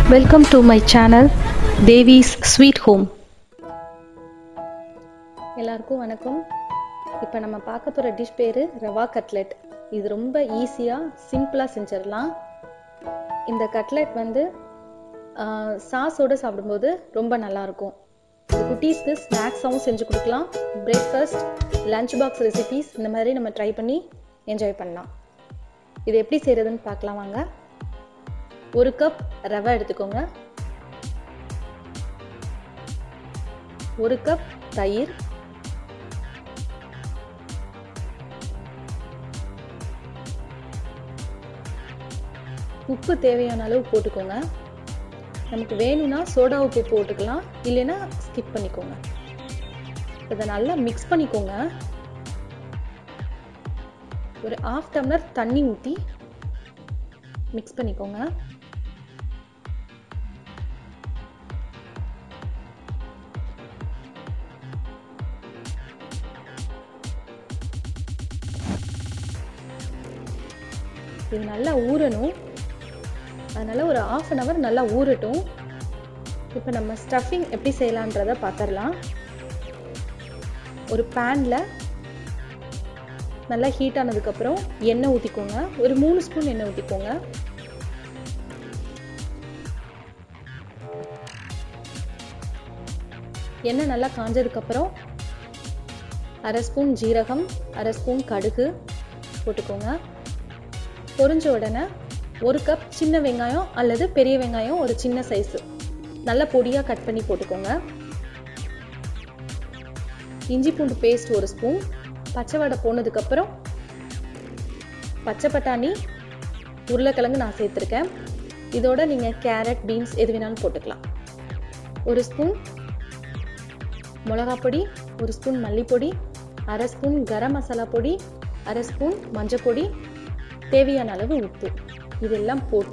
welcome to my channel Devi's sweet home எல்லாருக்கும் வணக்கம் இப்போ நம்ம பார்க்க போகிற டிஷ் பேர் ரவா கட்லெட் இது ரொம்ப ஈஸியாக சிம்பிளாக செஞ்சிடலாம் இந்த கட்லெட் வந்து சாஸோடு சாப்பிடும்போது ரொம்ப நல்லாயிருக்கும் இது குட்டீஸ்க்கு ஸ்நாக்ஸாகவும் செஞ்சு கொடுக்கலாம் பிரேக்ஃபாஸ்ட் லஞ்ச் பாக்ஸ் ரெசிபீஸ் இந்த மாதிரி நம்ம ட்ரை பண்ணி என்ஜாய் பண்ணலாம் இது எப்படி செய்கிறதுன்னு பார்க்கலாம் வாங்க ஒரு கப் ரவை எடுத்துக்கோங்க ஒரு கப் தயிர் உப்பு தேவையான அளவு போட்டுக்கோங்க நமக்கு வேணும்னா சோடா உப்பு போட்டுக்கலாம் இல்லைன்னா ஸ்கிப் பண்ணிக்கோங்க இதை நல்லா மிக்ஸ் பண்ணிக்கோங்க ஒரு ஆஃப் டம்ளர் தண்ணி ஊற்றி மிக்ஸ் பண்ணிக்கோங்க இது நல்லா ஊறணும் அதனால் ஒரு ஆஃப் அன் ஹவர் நல்லா ஊறட்டும் இப்போ நம்ம ஸ்டஃபிங் எப்படி செய்யலான்றதை பார்த்துடலாம் ஒரு பேனில் நல்லா ஹீட் ஆனதுக்கப்புறம் எண்ணெய் ஊற்றிக்கோங்க ஒரு மூணு ஸ்பூன் எண்ணெய் ஊற்றிக்கோங்க எண்ணெய் நல்லா காஞ்சதுக்கப்புறம் அரை ஸ்பூன் ஜீரகம் அரை ஸ்பூன் கடுகு போட்டுக்கோங்க பொரிஞ்ச உடனே ஒரு கப் சின்ன வெங்காயம் அல்லது பெரிய வெங்காயம் ஒரு சின்ன சைஸு நல்லா பொடியாக கட் பண்ணி போட்டுக்கோங்க இஞ்சி பூண்டு பேஸ்ட் ஒரு ஸ்பூன் பச்சை வடை போனதுக்கப்புறம் பச்சை பட்டாணி உருளைக்கிழங்கு நான் சேர்த்துருக்கேன் இதோட நீங்கள் கேரட் பீன்ஸ் எது வேணாலும் போட்டுக்கலாம் ஒரு ஸ்பூன் மிளகாப்பொடி ஒரு ஸ்பூன் மல்லிப்பொடி அரை ஸ்பூன் கரம் மசாலா பொடி அரை ஸ்பூன் மஞ்சள் பொடி தேவையான அளவு உப்பு இதெல்லாம் போட்டு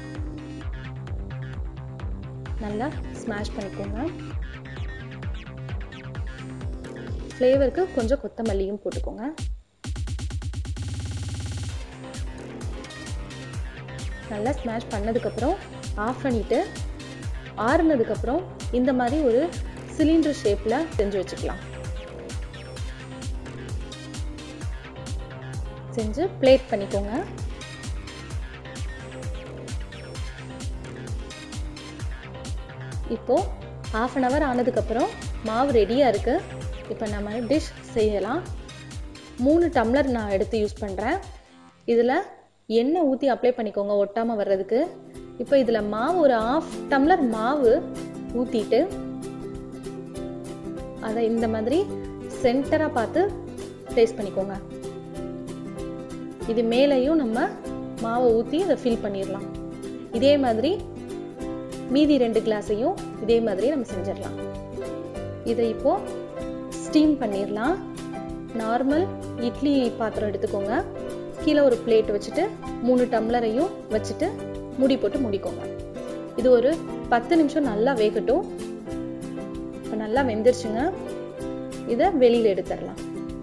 நல்லா ஸ்மாஷ் பண்ணிக்கோங்க ஃப்ளேவருக்கு கொஞ்சம் கொத்தமல்லியும் போட்டுக்கோங்க நல்லா ஸ்மாஷ் பண்ணதுக்கப்புறம் ஆஃப் பண்ணிவிட்டு ஆறுனதுக்கப்புறம் இந்த மாதிரி ஒரு சிலிண்டர் ஷேப்பில் செஞ்சு வச்சுக்கலாம் செஞ்சு பிளேட் பண்ணிக்கோங்க இப்போது ஆஃப் அன் ஹவர் ஆனதுக்கப்புறம் மாவு ரெடியாக இருக்குது இப்போ நம்ம டிஷ் செய்யலாம் மூணு டம்ளர் நான் எடுத்து யூஸ் பண்ணுறேன் இதில் எண்ணெய் ஊற்றி அப்ளை பண்ணிக்கோங்க ஒட்டாமல் வர்றதுக்கு இப்போ இதில் மாவு ஒரு ஆஃப் டம்ளர் மாவு ஊற்றிட்டு அதை இந்த மாதிரி சென்டராக பார்த்து ப்ளேஸ் பண்ணிக்கோங்க இது மேலேயும் நம்ம மாவை ஊற்றி அதை ஃபில் பண்ணிடலாம் இதே மாதிரி மீதி ரெண்டு கிளாஸையும் இதே மாதிரி நம்ம செஞ்சிடலாம் இதை இப்போ ஸ்டீம் பண்ணிடலாம் நார்மல் இட்லி பாத்திரம் எடுத்துக்கோங்க கீழே ஒரு பிளேட் வச்சுட்டு மூணு டம்ளரையும் வச்சுட்டு மூடி போட்டு முடிக்கோங்க இது ஒரு பத்து நிமிஷம் நல்லா வேகட்டும் இப்போ நல்லா வெந்துருச்சுங்க இதை வெளியில் எடுத்துடலாம்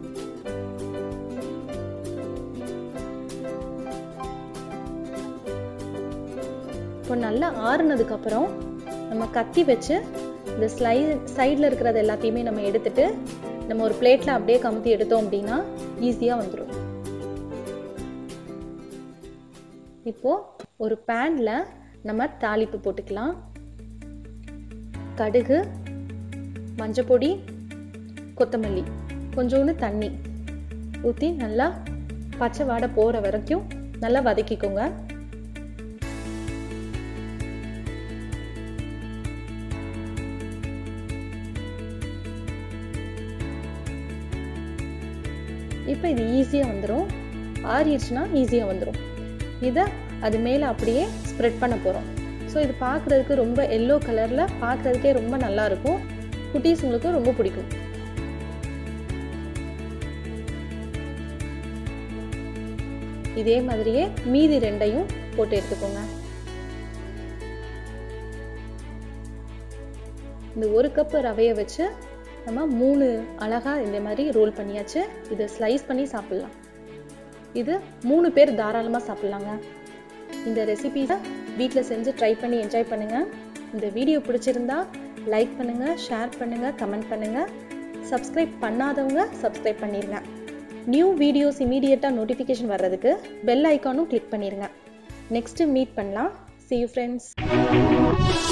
இப்போ நல்லா ஆறுனதுக்கப்புறம் நம்ம கத்தி வச்சு இந்த ஸ்லை சைடில் இருக்கிறது எல்லாத்தையுமே நம்ம எடுத்துட்டு நம்ம ஒரு பிளேட்டில் அப்படியே கமுத்தி எடுத்தோம் அப்படின்னா ஈஸியாக வந்துடும் இப்போ ஒரு பேனில் நம்ம தாளிப்பு போட்டுக்கலாம் கடுகு மஞ்சப்பொடி கொத்தமல்லி கொஞ்சோண்டு தண்ணி ஊற்றி நல்லா பச்சை வாடை போகிற வரைக்கும் நல்லா வதக்கிக்கோங்க இப்போ இது ஈஸியாக வந்துடும் ஆறிடுச்சுன்னா ஈஸியாக வந்துடும் இதை அது மேலே அப்படியே ஸ்ப்ரெட் பண்ண போகிறோம் ஸோ இது பார்க்குறதுக்கு ரொம்ப எல்லோ கலரில் பார்க்குறதுக்கே ரொம்ப நல்லா இருக்கும் குட்டீஸுங்களுக்கு ரொம்ப பிடிக்கும் இதே மாதிரியே மீதி ரெண்டையும் போட்டு எடுத்துக்கோங்க இந்த ஒரு கப்பு ரவையை வச்சு நம்ம மூணு அழகாக இந்த மாதிரி ரோல் பண்ணியாச்சு இதை ஸ்லைஸ் பண்ணி சாப்பிட்லாம் இது மூணு பேர் தாராளமாக சாப்பிட்லாங்க இந்த ரெசிபிஸை வீட்டில் செஞ்சு ட்ரை பண்ணி என்ஜாய் பண்ணுங்கள் இந்த வீடியோ பிடிச்சிருந்தா லைக் பண்ணுங்கள் ஷேர் பண்ணுங்கள் கமெண்ட் பண்ணுங்கள் சப்ஸ்கிரைப் பண்ணாதவங்க சப்ஸ்கிரைப் பண்ணிடுங்க நியூ வீடியோஸ் இமீடியட்டாக நோட்டிஃபிகேஷன் வர்றதுக்கு பெல் ஐக்கானும் கிளிக் பண்ணிடுங்க நெக்ஸ்ட்டு மீட் பண்ணலாம் see you ஃப்ரெண்ட்ஸ்